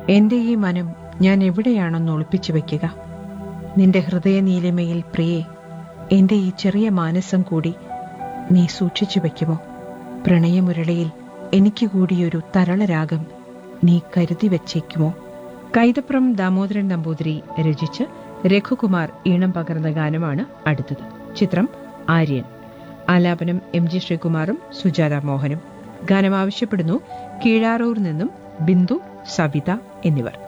എന്റെ ഈ മനം ഞാൻ എവിടെയാണെന്ന് ഒളിപ്പിച്ചു വയ്ക്കുക നിന്റെ ഹൃദയ നീലിമയിൽ പ്രിയേ എന്റെ ഈ ചെറിയ മാനസം കൂടി നീ സൂക്ഷിച്ചു വയ്ക്കുമോ പ്രണയമുരളിയിൽ എനിക്ക് കൂടിയൊരു തരളരാഗം നീ കരുതി വച്ചേക്കുമോ കൈതപ്രം ദാമോദരൻ നമ്പൂതിരി രചിച്ച് രഘുകുമാർ ഈണം പകർന്ന ഗാനമാണ് അടുത്തത് ചിത്രം ആര്യൻ ആലാപനം എം ജി ശ്രീകുമാറും സുജാത മോഹനും ഗാനം ആവശ്യപ്പെടുന്നു കീഴാറൂർ നിന്നും ബിന്ദു സവിത എന്നിവർ